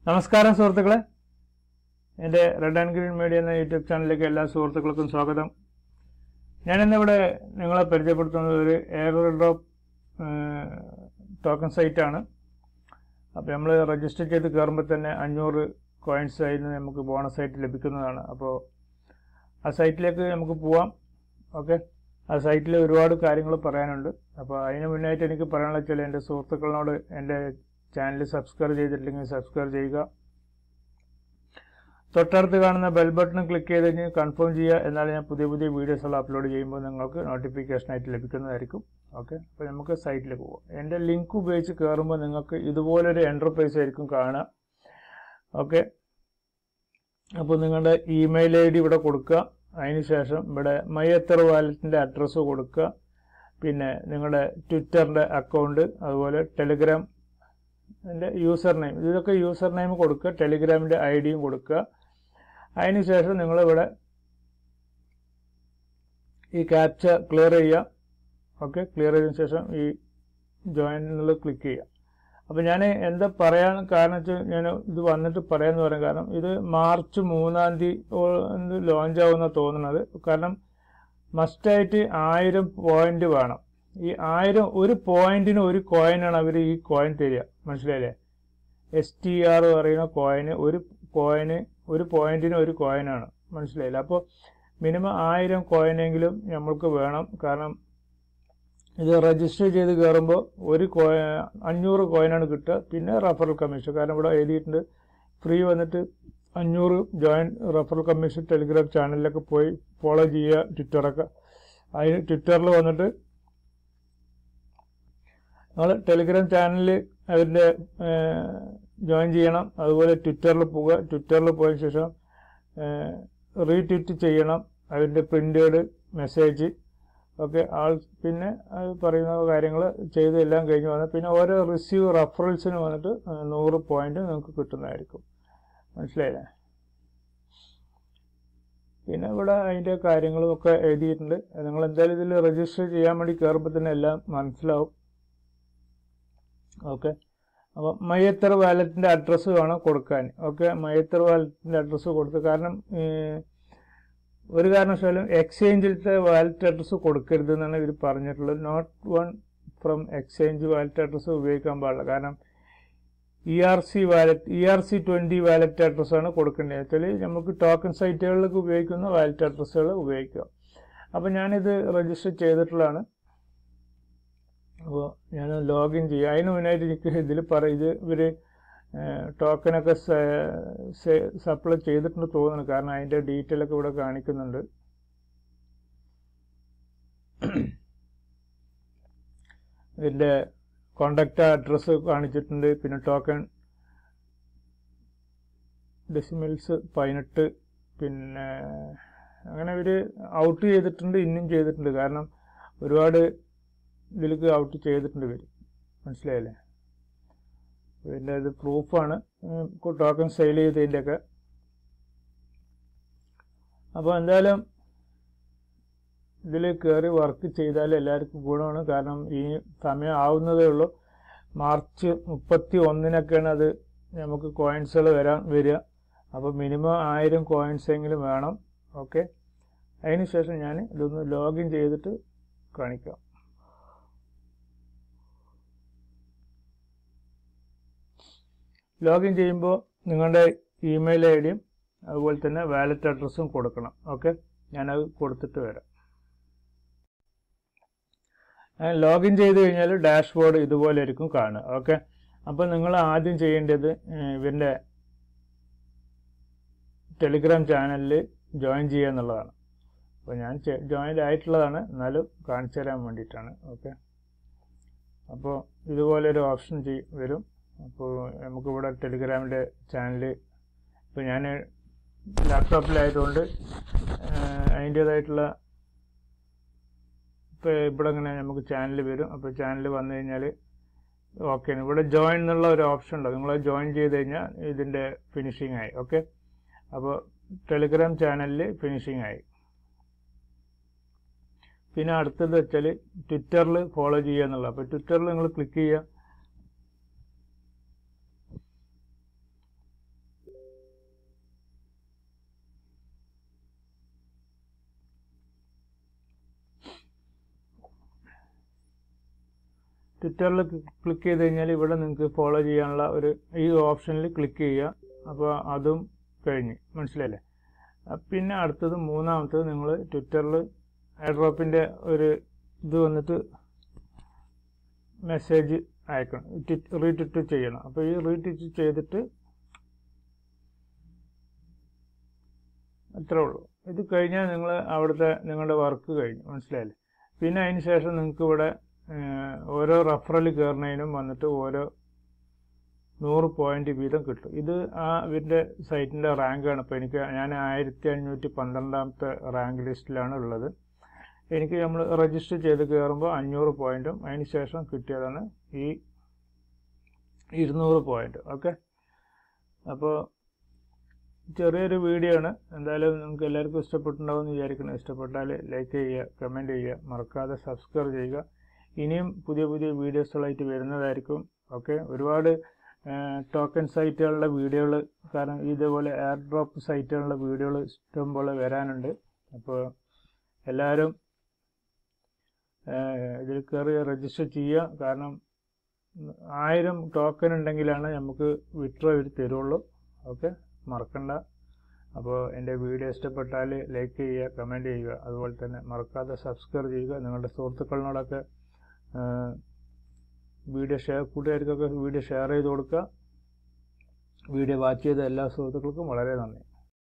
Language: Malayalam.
നമസ്കാരം സുഹൃത്തുക്കളെ എൻ്റെ റെഡ് ആൻഡ് ഗ്രീൻ മീഡിയ എന്ന യൂട്യൂബ് ചാനലിലേക്ക് എല്ലാ സുഹൃത്തുക്കൾക്കും സ്വാഗതം ഞാനിന്നിവിടെ നിങ്ങളെ പരിചയപ്പെടുത്തുന്നത് ഒരു എയർ ഡ്രോപ്പ് ടോക്കൺ സൈറ്റാണ് അപ്പോൾ നമ്മൾ രജിസ്റ്റർ ചെയ്ത് കയറുമ്പോൾ തന്നെ അഞ്ഞൂറ് കോയിൻസ് ആയിരുന്നു നമുക്ക് ബോണസ് ആയിട്ട് ലഭിക്കുന്നതാണ് അപ്പോൾ ആ സൈറ്റിലേക്ക് നമുക്ക് പോവാം ഓക്കെ ആ സൈറ്റിൽ ഒരുപാട് കാര്യങ്ങൾ പറയാനുണ്ട് അപ്പോൾ അതിന് മുന്നായിട്ട് എനിക്ക് പറയാനുള്ള വെച്ചാൽ എൻ്റെ സുഹൃത്തുക്കളോട് എൻ്റെ ചാനൽ സബ്സ്ക്രൈബ് ചെയ്തിട്ടില്ലെങ്കിൽ സബ്സ്ക്രൈബ് ചെയ്യുക തൊട്ടടുത്ത് കാണുന്ന ബെൽ ബട്ടൺ ക്ലിക്ക് ചെയ്ത് കഴിഞ്ഞ് കൺഫേം ചെയ്യുക എന്നാൽ ഞാൻ പുതിയ പുതിയ വീഡിയോസുകൾ അപ്ലോഡ് ചെയ്യുമ്പോൾ നിങ്ങൾക്ക് നോട്ടിഫിക്കേഷൻ ആയിട്ട് ലഭിക്കുന്നതായിരിക്കും ഓക്കെ അപ്പോൾ നമുക്ക് സൈറ്റിലേക്ക് പോകാം എൻ്റെ ലിങ്ക് ഉപയോഗിച്ച് കയറുമ്പോൾ നിങ്ങൾക്ക് ഇതുപോലൊരു എൻ്റർപ്രൈസ് ആയിരിക്കും കാണുക ഓക്കെ അപ്പോൾ നിങ്ങളുടെ ഇമെയിൽ ഐ ഡി ഇവിടെ കൊടുക്കുക അതിനുശേഷം ഇവിടെ മയ്യത്തർ വാലറ്റിൻ്റെ അഡ്രസ്സ് കൊടുക്കുക പിന്നെ നിങ്ങളുടെ ട്വിറ്ററിൻ്റെ അക്കൗണ്ട് അതുപോലെ ടെലിഗ്രാം എൻ്റെ യൂസർ നെയിം ഇതൊക്കെ യൂസർ നെയിം കൊടുക്കുക ടെലിഗ്രാമിൻ്റെ ഐ ഡിയും കൊടുക്കുക അതിനുശേഷം നിങ്ങളിവിടെ ഈ ക്യാപ്ച ക്ലിയർ ചെയ്യുക ഓക്കെ ക്ലിയർ ചെയ്തതിന് ശേഷം ഈ ജോയിൻ എന്നുള്ളത് ക്ലിക്ക് ചെയ്യുക അപ്പോൾ ഞാൻ എന്താ പറയാൻ കാരണം വെച്ചാൽ ഞാൻ ഇത് വന്നിട്ട് പറയാമെന്ന് പറയാൻ കാരണം ഇത് മാർച്ച് മൂന്നാം തീയതി ലോഞ്ച് ആവുന്ന തോന്നുന്നത് കാരണം മസ്റ്റായിട്ട് ആയിരം പോയിന്റ് വേണം ഈ ആയിരം ഒരു പോയിന്റിന് ഒരു കോയിനാണ് അവർ ഈ കോയിൻ തരിക മനസ്സിലായില്ലേ എസ് ടി ആർ പറയുന്ന കോയിന് ഒരു കോയിന് ഒരു പോയിന്റിന് ഒരു കോയിനാണ് മനസ്സിലായില്ല അപ്പോൾ മിനിമം ആയിരം കോയിനെങ്കിലും നമ്മൾക്ക് വേണം കാരണം ഇത് രജിസ്റ്റർ ചെയ്ത് കയറുമ്പോൾ ഒരു കോയ അഞ്ഞൂറ് കോയിനാണ് കിട്ടുക പിന്നെ റഫറൽ കമ്മീഷൻ കാരണം ഇവിടെ എഴുതിയിട്ടുണ്ട് ഫ്രീ വന്നിട്ട് അഞ്ഞൂറ് ജോയിൻ റഫറൽ കമ്മീഷൻ ടെലിഗ്രാം ചാനലിലൊക്കെ പോയി ഫോളോ ചെയ്യുക ട്വിറ്ററൊക്കെ അതിന് ട്വിറ്ററിൽ വന്നിട്ട് നിങ്ങൾ ടെലിഗ്രാം ചാനലിൽ അതിൻ്റെ ജോയിൻ ചെയ്യണം അതുപോലെ ട്വിറ്ററിൽ പോവുക ട്വിറ്ററിൽ പോയതിനു ശേഷം റീട്വീറ്റ് ചെയ്യണം അതിൻ്റെ പ്രിൻറ്റേഡ് മെസ്സേജ് ഒക്കെ ആൾ പിന്നെ അത് പറയുന്ന കാര്യങ്ങൾ ചെയ്ത് എല്ലാം കഴിഞ്ഞ് വന്നാൽ പിന്നെ ഓരോ റിസീവ് റഫറൽസിന് വന്നിട്ട് നൂറ് പോയിന്റ് നിങ്ങൾക്ക് കിട്ടുന്നതായിരിക്കും മനസ്സിലായില്ലേ പിന്നെ ഇവിടെ അതിൻ്റെ കാര്യങ്ങളും ഒക്കെ എഴുതിയിട്ടുണ്ട് നിങ്ങൾ എന്തായാലും ഇതിൽ രജിസ്റ്റർ ചെയ്യാൻ വേണ്ടി കയറുമ്പോൾ തന്നെ എല്ലാം മനസ്സിലാവും ഓക്കെ അപ്പോൾ മയ്യത്തർ വാലറ്റിൻ്റെ അഡ്രസ്സ് വേണം കൊടുക്കാൻ ഓക്കെ മയ്യത്തർ വാലറ്റിൻ്റെ അഡ്രസ്സ് കൊടുത്ത് കാരണം ഒരു കാരണവശാലും എക്സ്ചേഞ്ചിലത്തെ വാലറ്റ് അഡ്രസ്സ് കൊടുക്കരുത് എന്നാണ് ഇവർ പറഞ്ഞിട്ടുള്ളത് note one from exchange wallet address ഉപയോഗിക്കാൻ പാടില്ല കാരണം E R C wallet E R C twenty wallet അഡ്രസ്സാണ് കൊടുക്കേണ്ടത് വെച്ചാൽ നമുക്ക് ടോക്കൺ സൈറ്റുകളിലേക്ക് ഉപയോഗിക്കുന്ന വാലറ്റ് അഡ്രസ്സുകൾ ഉപയോഗിക്കുക അപ്പോൾ ഞാനിത് രജിസ്റ്റർ ചെയ്തിട്ടുള്ളതാണ് അപ്പോൾ ഞാൻ ലോഗിൻ ചെയ്യും അതിന് മുന്നായിട്ട് എനിക്ക് ഇതിൽ പറ ഇത് ഇവർ ടോക്കനൊക്കെ സപ്ലൈ ചെയ്തിട്ടുണ്ട് തോന്നുന്നു കാരണം അതിൻ്റെ ഡീറ്റെയിൽ ഒക്കെ ഇവിടെ കാണിക്കുന്നുണ്ട് ഇതിൻ്റെ കോണ്ടാക്റ്റ് അഡ്രസ്സ് കാണിച്ചിട്ടുണ്ട് പിന്നെ ടോക്കൺ ഡെസിമൽസ് പതിനെട്ട് പിന്നെ അങ്ങനെ ഇവർ ഔട്ട് ചെയ്തിട്ടുണ്ട് ഇന്നും ചെയ്തിട്ടുണ്ട് കാരണം ഒരുപാട് ഇതിലേക്ക് ഔട്ട് ചെയ്തിട്ടുണ്ട് ഇവർ മനസ്സിലായില്ലേ ഇതിൻ്റെ ഇത് പ്രൂഫാണ് ടോക്കൺ സെയിൽ ചെയ്തതിൻ്റെയൊക്കെ അപ്പോൾ എന്തായാലും ഇതിൽ കയറി വർക്ക് ചെയ്താൽ എല്ലാവർക്കും ഗുണമാണ് കാരണം ഈ സമയം ആവുന്നതേ ഉള്ളൂ മാർച്ച് മുപ്പത്തി ഒന്നിനൊക്കെയാണ് അത് നമുക്ക് കോയിൻസുകൾ വരാൻ വരിക അപ്പോൾ മിനിമം ആയിരം കോയിൻസ് എങ്കിലും വേണം ഓക്കെ അതിന് ശേഷം ഞാൻ ഇതൊന്ന് ലോഗിൻ ചെയ്തിട്ട് കാണിക്കാം ലോഗിൻ ചെയ്യുമ്പോൾ നിങ്ങളുടെ ഇമെയിൽ ഐ ഡിയും അതുപോലെ തന്നെ വാലറ്റ് അഡ്രസ്സും കൊടുക്കണം ഓക്കെ ഞാനത് കൊടുത്തിട്ട് വരാം ലോഗിൻ ചെയ്ത് കഴിഞ്ഞാൽ ഡാഷ്ബോർഡ് ഇതുപോലെ ആയിരിക്കും കാണുക ഓക്കെ അപ്പോൾ നിങ്ങൾ ആദ്യം ചെയ്യേണ്ടത് ഇവൻ്റെ ടെലിഗ്രാം ചാനലിൽ ജോയിൻ ചെയ്യുക എന്നുള്ളതാണ് അപ്പോൾ ഞാൻ ജോയിൻ ആയിട്ടുള്ളതാണ് എന്നാലും കാണിച്ചു തരാൻ വേണ്ടിയിട്ടാണ് ഓക്കെ അപ്പോൾ ഇതുപോലെ ഒരു ഓപ്ഷൻ ചെയ് വരും അപ്പോൾ നമുക്കിവിടെ ടെലിഗ്രാമിൻ്റെ ചാനൽ ഇപ്പോൾ ഞാൻ ലാപ്ടോപ്പിലായതുകൊണ്ട് അതിൻ്റേതായിട്ടുള്ള ഇപ്പോൾ ഇവിടെ ഇങ്ങനെ നമുക്ക് ചാനൽ വരും അപ്പോൾ ചാനൽ വന്നു കഴിഞ്ഞാൽ ഓക്കെ ഇവിടെ ജോയിൻ എന്നുള്ള ഒരു ഓപ്ഷൻ ഉണ്ട് നിങ്ങൾ ജോയിൻ ചെയ്ത് കഴിഞ്ഞാൽ ഇതിൻ്റെ ഫിനിഷിംഗ് ആയി ഓക്കെ അപ്പോൾ ടെലിഗ്രാം ചാനലിൽ ഫിനിഷിംഗ് ആയി പിന്നെ അടുത്തത് വെച്ചാൽ ട്വിറ്ററിൽ ഫോളോ ചെയ്യുക എന്നുള്ളത് അപ്പോൾ ട്വിറ്ററിൽ നിങ്ങൾ ക്ലിക്ക് ചെയ്യുക ട്വിറ്ററിൽ ക്ലിക്ക് ചെയ്ത് കഴിഞ്ഞാൽ ഇവിടെ നിങ്ങൾക്ക് ഫോളോ ചെയ്യാനുള്ള ഒരു ഈ ഓപ്ഷനിൽ ക്ലിക്ക് ചെയ്യുക അപ്പോൾ അതും കഴിഞ്ഞ് മനസ്സിലായില്ലേ അഹ് പിന്നെ അടുത്തത് മൂന്നാമത്തത് നിങ്ങൾ ട്വിറ്ററിൽ എയർഡ്രോപ്പിൻ്റെ ഒരു ഇത് വന്നിട്ട് മെസ്സേജ് അയക്കണം റീട്വിറ്റ് ചെയ്യണം അപ്പോൾ ഈ റീട്വിറ്റ് ചെയ്തിട്ട് അത്രേ ഉള്ളൂ ഇത് കഴിഞ്ഞാൽ നിങ്ങൾ അവിടുത്തെ നിങ്ങളുടെ വർക്ക് കഴിഞ്ഞു മനസ്സിലായില്ലേ പിന്നെ അതിന് ശേഷം നിങ്ങൾക്ക് ഇവിടെ ഏഹ്, ഓരോ റഫറൽ കയറുന്നതിനും വന്നിട്ട് ഓരോ നൂറ് പോയിന്റ് വീതം കിട്ടും ഇത് ആ ഇവരുടെ സൈറ്റിൻ്റെ റാങ്കാണ് ഇപ്പോൾ എനിക്ക് ഞാൻ ആയിരത്തി അഞ്ഞൂറ്റി പന്ത്രണ്ടാമത്തെ റാങ്ക് ലിസ്റ്റിലാണ് ഉള്ളത് എനിക്ക് നമ്മൾ രജിസ്റ്റർ ചെയ്ത് കയറുമ്പോൾ അഞ്ഞൂറ് പോയിന്റും അതിന് ശേഷം കിട്ടിയതാണ് ഈ ഇരുന്നൂറ് പോയിന്റ് ഓക്കെ അപ്പോൾ ചെറിയൊരു വീഡിയോ ആണ് എന്തായാലും നിങ്ങൾക്ക് എല്ലാവർക്കും ഇഷ്ടപ്പെട്ടുണ്ടാവുമെന്ന് വിചാരിക്കണം ഇഷ്ടപ്പെട്ടാൽ ലൈക്ക് ചെയ്യുക കമൻറ്റ് ചെയ്യുക മറക്കാതെ സബ്സ്ക്രൈബ് ചെയ്യുക ഇനിയും പുതിയ പുതിയ വീഡിയോസുകളായിട്ട് വരുന്നതായിരിക്കും ഓക്കെ ഒരുപാട് ടോക്കൺ സൈറ്റുകളുടെ വീഡിയോകൾ കാരണം ഇതേപോലെ എയർ ഡ്രോപ്പ് സൈറ്റുകളുടെ വീഡിയോകൾ ഇഷ്ടം പോലെ വരാനുണ്ട് അപ്പോൾ എല്ലാവരും ഏഹ്, ഇതിൽ കയറി രജിസ്റ്റർ ചെയ്യുക കാരണം ആയിരം ടോക്കൺ ഉണ്ടെങ്കിലാണ് നമുക്ക് വിഡ്രോ ഇവർ തരുള്ളൂ ഓക്കെ മറക്കണ്ട അപ്പോൾ എൻ്റെ വീഡിയോ ഇഷ്ടപ്പെട്ടാൽ ലൈക്ക് ചെയ്യുക കമൻറ്റ് ചെയ്യുക അതുപോലെ തന്നെ മറക്കാതെ സബ്സ്ക്രൈബ് ചെയ്യുക നിങ്ങളുടെ സുഹൃത്തുക്കളിനോടൊക്കെ വീഡിയോ ഷെയർ കൂട്ടുകാർക്കൊക്കെ വീഡിയോ ഷെയർ ചെയ്ത് കൊടുക്കുക വീഡിയോ വാച്ച് ചെയ്ത എല്ലാ സുഹൃത്തുക്കൾക്കും വളരെ നന്ദി